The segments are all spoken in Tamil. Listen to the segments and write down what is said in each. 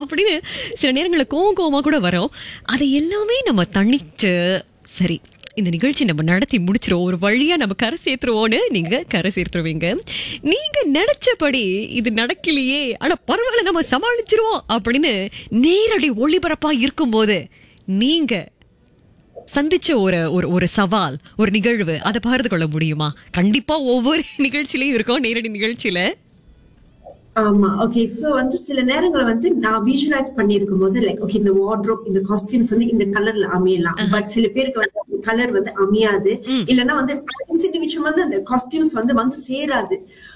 அப்படின்னு சில நேரங்களில் கோவம் கோவமா கூட வரும் அதை எல்லாமே நம்ம தணிச்சு சரி இந்த நிகழ்ச்சி நம்ம நடத்தி முடிச்சிருவோம் ஒரு வழியா நம்ம கரை சேர்த்துருவோம்னு நீங்க கரை சேர்த்துருவீங்க நீங்க நினைச்சபடி இது நடக்கலையே ஆனா பரவாயில்ல நம்ம சமாளிச்சிருவோம் அப்படின்னு நேரடி ஒளிபரப்பா இருக்கும்போது நீங்க சந்திச்ச ஒரு ஒரு ஒரு சவால் ஒரு நிகழ்வு அதை பகிர்ந்து கொள்ள முடியுமா கண்டிப்பா ஒவ்வொரு நிகழ்ச்சியிலயும் இருக்கும் நேரடி நிகழ்ச்சியில ஆமா ஓகே சோ வந்து சில நேரங்கள் வந்து நான் விஷுவலைஸ் பண்ணிருக்கும் போது லைக் ஓகே இந்த வார்ட்ரோப் இந்த காஸ்டியூம்ஸ் வந்து இந்த கலர்ல அமையலாம் பட் சில பேருக்கு வந்து கலர் வந்து அமையாது இல்லைன்னா வந்து அடுத்த நிமிஷம் வந்து அந்த காஸ்டியூம்ஸ் வந்து வந்து சேராது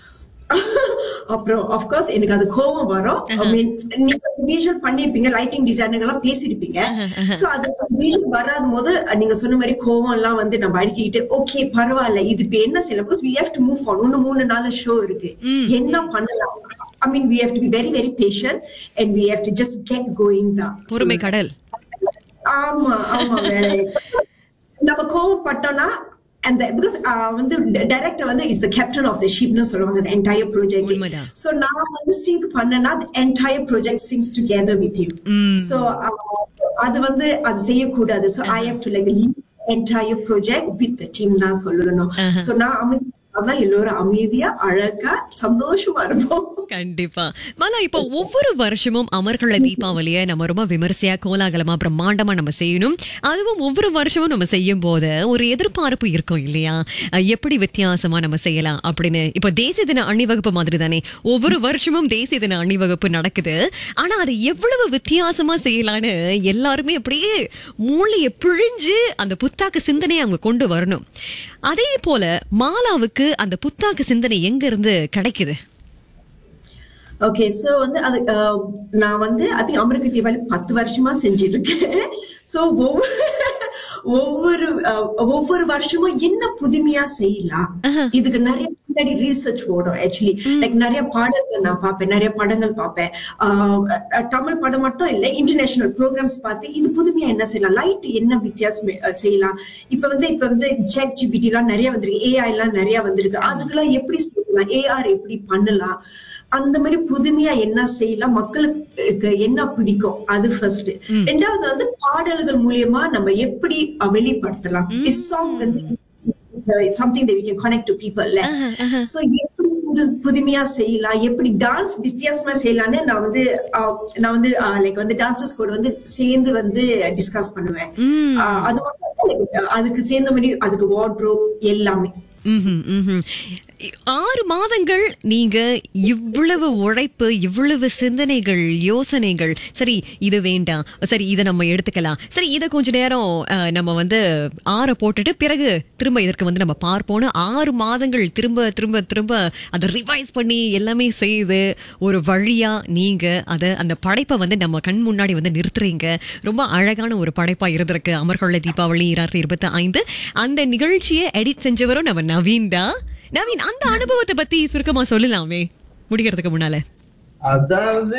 அப்புறம் ஆஃப்கோர்ஸ் எனக்கு அது கோவம் வரும் ஐ மீன் நீங்க விஷுவல் பண்ணிருப்பீங்க லைட்டிங் டிசைனுங்க எல்லாம் பேசிருப்பீங்க சோ அது விஷுவல் வராத போது நீங்க சொன்ன மாதிரி கோவம் எல்லாம் வந்து நம்ம அடிக்கிட்டு ஓகே பரவாயில்ல இது இப்ப என்ன செய்யலாம் because we have to move on இன்னும் மூணு நாள் ஷோ இருக்கு என்ன பண்ணலாம் I mean we have to be very very passion and we have to just get going தான் பொறுமை கடல் ஆமா ஆமா வேற நம்ம கோவப்பட்டோம்னா அந்த பிகாஸ் வந்து டைரக்டர் வந்து is the captain of the ஷிப்னு சொல்லுவாங்க அந்த என்டையர் ப்ராஜெக்ட் உண்மைதான். சோ நான் வந்து சிங்க் பண்ணனா entire project syncs together with you so அது வந்து அது செய்யக்கூடாது so I have to like lead entire project with the team தான் சொல்லணும் சோ நான் அமைதி அதான் எல்லோரும் அமைதியா அழகா சந்தோஷமா இருப்போம் கண்டிப்பா மாலா இப்போ ஒவ்வொரு வருஷமும் அமர்கள தீபாவளிய நம்ம ரொம்ப விமர்சையா கோலாகலமா பிரம்மாண்டமா நம்ம செய்யணும் அதுவும் ஒவ்வொரு வருஷமும் நம்ம செய்யும் போது ஒரு எதிர்பார்ப்பு இருக்கும் இல்லையா அஹ் எப்படி வித்தியாசமா நம்ம செய்யலாம் அப்படின்னு இப்போ தேசிய தின அணிவகுப்பு மாதிரி தானே ஒவ்வொரு வருஷமும் தேசிய தின அணிவகுப்பு நடக்குது ஆனா அதை எவ்வளவு வித்தியாசமா செய்யலான்னு எல்லாருமே அப்படியே மூளையை பிழிஞ்சு அந்த புத்தாக்க சிந்தனையை அவங்க கொண்டு வரணும் அதே போல மாலாவுக்கு அந்த புத்தாக்க சிந்தனை எங்க இருந்து கிடைக்குது ஓகே சோ வந்து அது அஹ், நான் வந்து அது அமெரிக்க தீபாவளி பத்து வருஷமா செஞ்சுட்டு இருக்கேன் சோ ஒவ்வொரு ஒவ்வொரு அஹ், ஒவ்வொரு வருஷமும் என்ன புதுமையா செய்யலாம் இதுக்கு நிறைய முன்னாடி ரீசர்ச் ஓடும் ஆக்சுவலி லைக் நிறைய பாடல்கள் நான் பார்ப்பேன் நிறைய படங்கள் பார்ப்பேன் ஆஹ் அஹ் தமிழ் படம் மட்டும் இல்ல இன்டர்நேஷனல் ப்ரோக்ராம்ஸ் பார்த்து இது புதுமையா என்ன செய்யலாம் லைட் என்ன வித்தியாசம் அஹ், செய்யலாம் இப்ப வந்து இப்ப வந்து ஜெட் ஜிபிடி எல்லாம் நிறைய வந்திருக்கு ஏஐ எல்லாம் நிறைய வந்திருக்கு அதுக்கெல்லாம் எப்படி செய்யலாம் ஏஆர் எப்படி பண்ணலாம் அந்த மாதிரி புதுமையா என்ன செய்யலாம் மக்களுக்கு என்ன பிடிக்கும் அது ஃபர்ஸ்ட் ரெண்டாவது வந்து பாடல்கள் மூலியமா நம்ம எப்படி அஹ், வெளிப்படுத்தலாம் சாங் வந்து something that we can connect to people ல சோ எப்படி கொஞ்சம் புதுமையா செய்யலாம் எப்படி டான்ஸ் வித்தியாசமா செய்யலாம்னு நான் வந்து அஹ், நான் வந்து லைக் வந்து டான்சஸ் கூட வந்து சேர்ந்து வந்து டிஸ்கஸ் பண்ணுவேன் அஹ், அது மட்டும் இல்ல, like, அதுக்கு சேர்ந்த மாதிரி அதுக்கு வார்ட்ரோப் எல்லாமே ம்ஹும், ம்ஹும். ஆறு மாதங்கள் நீங்க இவ்வளவு உழைப்பு இவ்வளவு சிந்தனைகள் யோசனைகள் சரி இது வேண்டாம் சரி இதை நம்ம எடுத்துக்கலாம் சரி இதை கொஞ்ச நேரம் அஹ், நம்ம வந்து ஆற போட்டுட்டு பிறகு திரும்ப இதற்கு வந்து நம்ம பார்ப்போம்னு ஆறு மாதங்கள் திரும்ப திரும்ப திரும்ப அதை ரிவைஸ் பண்ணி எல்லாமே செய்து ஒரு வழியா நீங்க அதை அந்த படைப்பை வந்து நம்ம கண் முன்னாடி வந்து நிறுத்துறீங்க ரொம்ப அழகான ஒரு படைப்பா இருந்திருக்கு அமர்கொள்ள தீபாவளி இரண்டாயிரத்தி இருபத்தி ஐந்து அந்த நிகழ்ச்சியை எடிட் செஞ்சவரும் நம்ம நவீன் தான் நவீன் அந்த அனுபவத்தை பத்தி சுருக்கமா சொல்லலாமே முடிக்கிறதுக்கு முன்னால அதாவது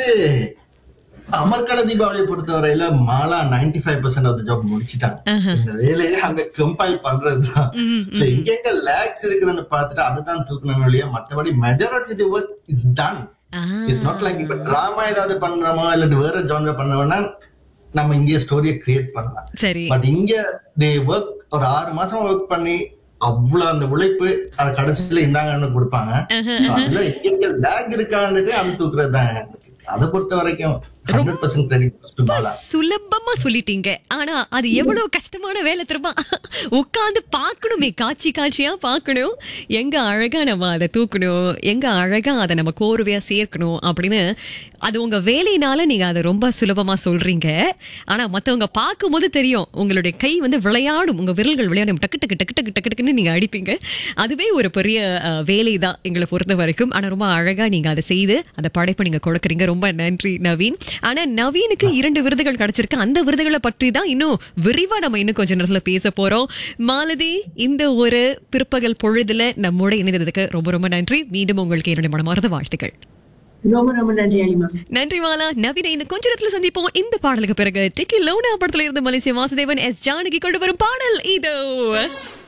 அமர்கல தீபாவளியை பொறுத்தவரையில மாலா 95% ஃபைவ் பர்சன்ட் ஆஃப் ஜாப் முடிச்சிட்டாங்க இந்த வேலையை அங்க கம்பைல் பண்றதுதான் சோ எங்க எங்க லேக்ஸ் இருக்குதுன்னு பார்த்துட்டு அதுதான் தூக்கணும் இல்லையா மத்தபடி majority work it's done it's not like இப்ப டிராமா ஏதாவது பண்றோமோ இல்லாட்டி வேற ஜான்ர பண்ணோம்னா நம்ம இங்கே ஸ்டோரியை கிரியேட் பண்ணலாம் சரி பட் இங்க தே ஒர்க் ஒரு ஆறு மாசம் ஒர்க் பண்ணி அவ்வளவு அந்த உழைப்பு அது கடைசியில இந்தாங்கன்னு கொடுப்பாங்க So அதுல எங்க லேக் இருக்கான்னுட்டு அது தூக்குறது தான் அதை பொறுத்த வரைக்கும் ஹண்ட்ரட் பர்சன்ட் கிரெடிட் சுலபமா சொல்லிட்டீங்க ஆனா அது எவ்வளவு கஷ்டமான வேலை தெரியுமா உட்கார்ந்து பார்க்கணுமே காட்சி காட்சியா பார்க்கணும் எங்க அழகா நம்ம அதை தூக்கணும் எங்க அழகா அதை நம்ம கோர்வையா சேர்க்கணும் அப்படின்னு அது உங்க வேலையினால நீங்க அதை ரொம்ப சுலபமா சொல்றீங்க ஆனா மத்தவங்க பார்க்கும்போது தெரியும் உங்களுடைய கை வந்து விளையாடும் உங்க விரல்கள் விளையாடும் டக்கு டக்கு டக்கு டக்கு டக்கு டக்குன்னு நீங்க அடிப்பீங்க அதுவே ஒரு பெரிய வேலை தான் எங்களை பொறுத்த வரைக்கும் ஆனா ரொம்ப அழகா நீங்க அதை செய்து அந்த படைப்பை நீங்க கொடுக்குறீங்க ரொம்ப நன்றி நவீன் ஆனா நவீனுக்கு இரண்டு விருதுகள் கிடைச்சிருக்கு அந்த விருதுகளை பற்றி தான் இன்னும் விரிவா நம்ம இன்னும் கொஞ்ச நேரத்துல பேச போறோம் மாலதி இந்த ஒரு பிற்பகல் பொழுதுல நம்மோட இணைந்ததுக்கு ரொம்ப ரொம்ப நன்றி மீண்டும் உங்களுக்கு என்னுடைய மனமார்ந்த வாழ்த்துக்கள் ரொம்ப ரொம்ப நன்றி அலிமா நன்றி மாலா நவீன இந்த கொஞ்ச நேரத்துல சந்திப்போம் இந்த பாடலுக்கு பிறகு டிக்கி லோனா படத்துல இருந்து மலேசிய வாசுதேவன் எஸ் ஜானகி கொண்டு வரும் பாடல் இதோ